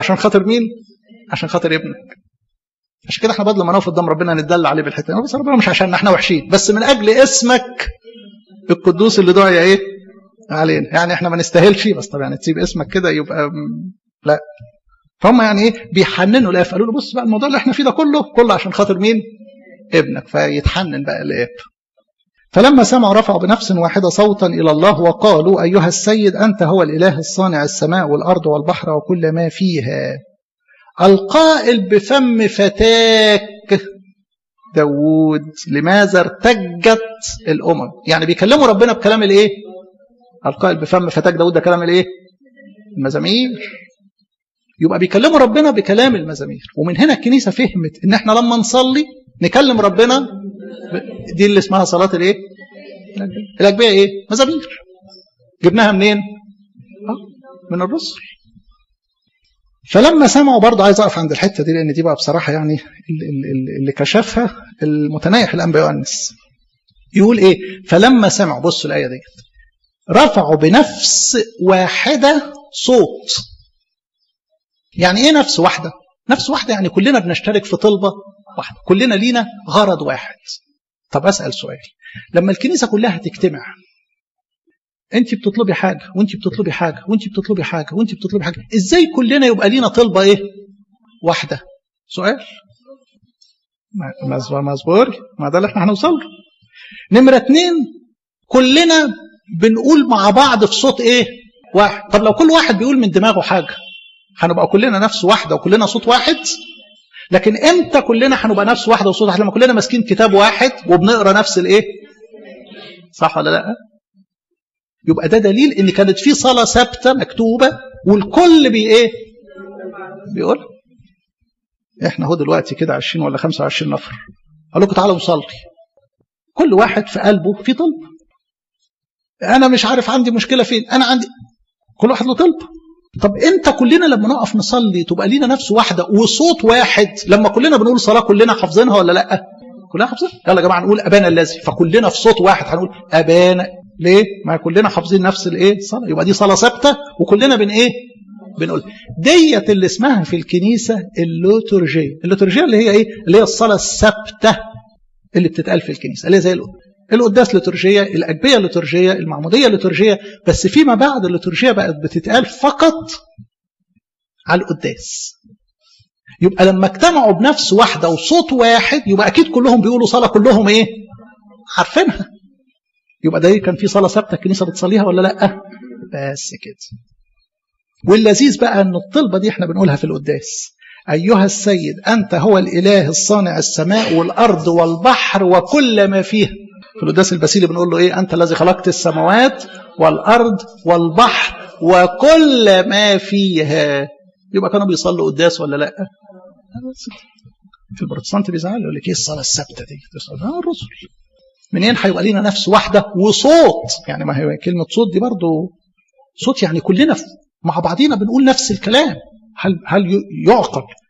عشان خاطر مين عشان خاطر ابنك عشان كده احنا بدل ما نقف قدام ربنا نتدلع عليه بالحته بس ربنا مش عشان احنا وحشين بس من اجل اسمك القدوس اللي دعي ايه علينا يعني احنا ما نستاهلش بس طب يعني تسيب اسمك كده يبقى لا فهم يعني ايه بيحننوا الاب قالوا له بص بقى الموضوع اللي احنا فيه ده كله كله عشان خاطر مين ابنك فيتحنن بقى الاب فلما سمعوا رفعوا بنفس واحدة صوتا إلى الله وقالوا أيها السيد أنت هو الإله الصانع السماء والأرض والبحر وكل ما فيها القائل بفم فتاك داود لماذا ارتجت الأمم يعني بيكلموا ربنا بكلام الإيه القائل بفم فتاك داود ده كلام الإيه المزامير يبقى بيكلموا ربنا بكلام المزامير ومن هنا الكنيسة فهمت ان احنا لما نصلي نكلم ربنا دي اللي اسمها صلاة الايه الاجبية ايه مزامير جبناها منين من الرسل فلما سمعوا برضه عايز اقف عند الحته دي لان دي بقى بصراحه يعني اللي كشفها المتنايح الانبياء يؤنس يقول ايه فلما سمعوا بصوا الايه دي رفعوا بنفس واحده صوت يعني ايه نفس واحده نفس واحده يعني كلنا بنشترك في طلبه واحده كلنا لينا غرض واحد طب اسال سؤال لما الكنيسه كلها تجتمع انت بتطلبي حاجه وانت بتطلبي حاجه وانت بتطلبي حاجه وانت بتطلبي حاجه ازاي كلنا يبقى لينا طلبه ايه واحده سؤال مزبور ما ده اللي احنا هنوصل له نمره اتنين كلنا بنقول مع بعض في صوت ايه واحد طب لو كل واحد بيقول من دماغه حاجه هنبقى كلنا نفس واحده وكلنا صوت واحد لكن امتى كلنا هنبقى نفس واحده وصوت واحد لما كلنا ماسكين كتاب واحد وبنقرا نفس الايه صح ولا لا يبقى ده دليل ان كانت في صلاه ثابته مكتوبه والكل بي ايه بيقول احنا هو دلوقتي كده 20 ولا 25 نفر قال لكم تعالوا نصلي كل واحد في قلبه في طلب انا مش عارف عندي مشكله فين انا عندي كل واحد له طلب طب امتى كلنا لما نقف نصلي تبقى لينا نفس واحده وصوت واحد لما كلنا بنقول صلاه كلنا حافظينها ولا لا كلنا حافظينها يلا يا جماعه نقول ابانا الذي فكلنا في صوت واحد هنقول ابانا ليه ما كلنا حافظين نفس الايه صلاه يبقى دي صلاه ثابته وكلنا بن ايه بنقول ديت اللي اسمها في الكنيسه اللوتورجيه اللوتورجيه اللي هي ايه اللي هي الصلاه الثابته اللي بتتقال في الكنيسه اللي هي زي القداس لترجية الأجبية لترجية المعمودية لترجية بس فيما بعد اللترجية بقت بتتقال فقط على القداس يبقى لما اجتمعوا بنفس واحدة وصوت واحد يبقى أكيد كلهم بيقولوا صلاة كلهم إيه عارفينها يبقى ده كان في صلاة ثابتة الكنيسة بتصليها ولا لأ بس كده واللذيذ بقى أن الطلبة دي احنا بنقولها في القداس أيها السيد أنت هو الإله الصانع السماء والأرض والبحر وكل ما فيها في القداس البسيلي بنقول له ايه انت الذي خلقت السماوات والارض والبحر وكل ما فيها يبقى كانوا بيصلوا قداس ولا لا في البروتستانت بيزعلوا يقول لك ايه الصلاه الثابته دي اه الرسل منين هيبقى لينا نفس واحده وصوت يعني ما هي كلمه صوت دي برضو صوت يعني كلنا مع بعضينا بنقول نفس الكلام هل هل يعقل